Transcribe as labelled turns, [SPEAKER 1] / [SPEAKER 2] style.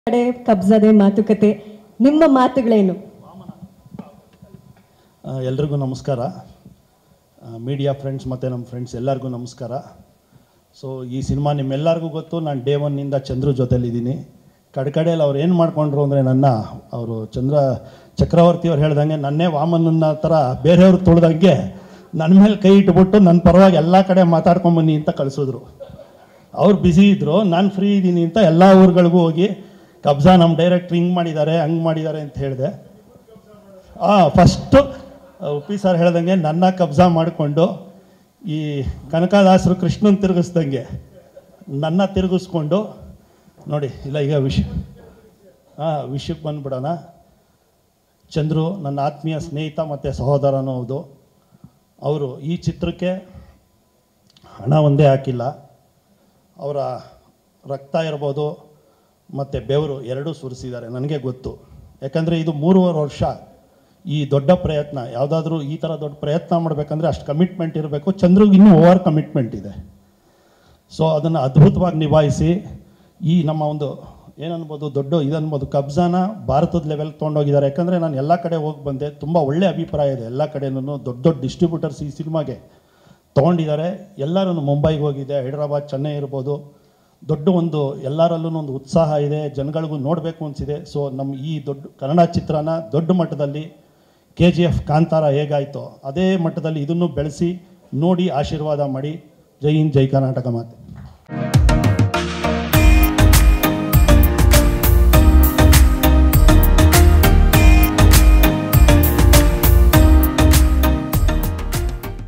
[SPEAKER 1] ಕಡೆ ಕಬ್ಜದೆ ಮಾತುಕತೆ ನಿಮ್ಮ ಮಾತುಗಳೇನು
[SPEAKER 2] ಆ, ಎಲ್ರಿಗೂ ನಮಸ್ಕಾರ ಮೀಡಿಯಾ ಫ್ರೆಂಡ್ಸ್ ಮತ್ತು ನಮ್ಮ ಫ್ರೆಂಡ್ಸ್ ಎಲ್ಲರಿಗೂ ನಮಸ್ಕಾರ ಸೊ ಈ ಸಿನಿಮಾ ನಿಮ್ಮೆಲ್ಲರಿಗೂ ಗೊತ್ತು ನಾನು ಡೇ ಒನ್ನಿಂದ ಚಂದ್ರು ಜೊತೆಲಿದ್ದೀನಿ ಕಡೆಯಲ್ಲಿ ಅವ್ರು ಏನು ಮಾಡ್ಕೊಂಡ್ರು ಅಂದರೆ ನನ್ನ ಅವರು ಚಂದ್ರ ಚಕ್ರವರ್ತಿ ಅವ್ರು ಹೇಳ್ದಂಗೆ ನನ್ನೇ ವಾಮನನ್ನ ಥರ ಬೇರೆಯವ್ರು ತುಳಿದಂಗೆ ನನ್ನ ಮೇಲೆ ಕೈ ಇಟ್ಬಿಟ್ಟು ನನ್ನ ಪರವಾಗಿ ಎಲ್ಲ ಕಡೆ ಮಾತಾಡ್ಕೊಂಬನ್ನಿ ಅಂತ ಕಳಿಸಿದ್ರು ಅವ್ರು ಬ್ಯುಸಿ ಇದ್ದರು ನಾನು ಫ್ರೀ ಇದ್ದೀನಿ ಅಂತ ಎಲ್ಲ ಊರುಗಳಿಗೂ ಹೋಗಿ ಕಬ್ಜಾ ನಮ್ಮ ಡೈರೆಕ್ಟ್ರ್ ಹಿಂಗೆ ಮಾಡಿದ್ದಾರೆ ಹಂಗೆ ಮಾಡಿದ್ದಾರೆ ಅಂತ ಹೇಳಿದೆ ಹಾಂ ಫಸ್ಟು ಉಪ್ಪಿ ಸರ್ ಹೇಳ್ದಂಗೆ ನನ್ನ ಕಬ್ಜಾ ಮಾಡಿಕೊಂಡು ಈ ಕನಕದಾಸರು ಕೃಷ್ಣನ್ ತಿರುಗಿಸ್ದಂಗೆ ನನ್ನ ತಿರುಗಿಸ್ಕೊಂಡು ನೋಡಿ ಇಲ್ಲ ಈಗ ವಿಷ ಹಾಂ ವಿಷಯಕ್ಕೆ ಬಂದ್ಬಿಡೋಣ ಚಂದ್ರು ನನ್ನ ಆತ್ಮೀಯ ಸ್ನೇಹಿತ ಮತ್ತು ಸಹೋದರನೂ ಹೌದು ಅವರು ಈ ಚಿತ್ರಕ್ಕೆ ಹಣ ಒಂದೇ ಹಾಕಿಲ್ಲ ಅವರ ರಕ್ತ ಇರ್ಬೋದು ಮತ್ತು ಬೆವರು ಎರಡೂ ಸುರಿಸಿದ್ದಾರೆ ನನಗೆ ಗೊತ್ತು ಯಾಕಂದರೆ ಇದು ಮೂರುವರೆ ವರ್ಷ ಈ ದೊಡ್ಡ ಪ್ರಯತ್ನ ಯಾವುದಾದ್ರೂ ಈ ಥರ ದೊಡ್ಡ ಪ್ರಯತ್ನ ಮಾಡಬೇಕಂದ್ರೆ ಅಷ್ಟು ಕಮಿಟ್ಮೆಂಟ್ ಇರಬೇಕು ಚಂದ್ರಿಗೆ ಇನ್ನೂ ಓವರ್ ಕಮಿಟ್ಮೆಂಟ್ ಇದೆ ಸೊ ಅದನ್ನು ಅದ್ಭುತವಾಗಿ ನಿಭಾಯಿಸಿ ಈ ನಮ್ಮ ಒಂದು ಏನನ್ಬೋದು ದೊಡ್ಡ ಇದನ್ಬೋದು ಕಬ್ಜಾನ ಭಾರತದ ಲೆವೆಲ್ ತೊಗೊಂಡೋಗಿದ್ದಾರೆ ಯಾಕಂದರೆ ನಾನು ಎಲ್ಲ ಕಡೆ ಹೋಗಿ ಬಂದೆ ತುಂಬ ಒಳ್ಳೆ ಅಭಿಪ್ರಾಯ ಇದೆ ಎಲ್ಲ ಕಡೆನೂ ದೊಡ್ಡ ದೊಡ್ಡ ಡಿಸ್ಟ್ರಿಬ್ಯೂಟರ್ಸ್ ಈ ಸಿನಿಮಾಗೆ ತೊಗೊಂಡಿದ್ದಾರೆ ಎಲ್ಲರೂ ಮುಂಬೈಗೆ ಹೋಗಿದೆ ಹೈದ್ರಾಬಾದ್ ಚೆನ್ನೈ ಇರ್ಬೋದು ದೊಡ್ಡ ಒಂದು ಎಲ್ಲರಲ್ಲೂ ಒಂದು ಉತ್ಸಾಹ ಇದೆ ಜನಗಳಿಗೂ ನೋಡಬೇಕು ಅನಿಸಿದೆ ಸೊ ನಮ್ಮ ಈ ದೊಡ್ಡ ಕನ್ನಡ ಚಿತ್ರನ ದೊಡ್ಡ ಮಟ್ಟದಲ್ಲಿ ಕೆ ಜಿ ಎಫ್ ಕಾಂತಾರ ಹೇಗಾಯಿತೋ ಅದೇ ಮಟ್ಟದಲ್ಲಿ ಇದನ್ನು ಬೆಳೆಸಿ ನೋಡಿ ಆಶೀರ್ವಾದ ಮಾಡಿ ಜೈ ಹಿಂದ್ ಜೈ ಕರ್ನಾಟಕ ಮಾತೆ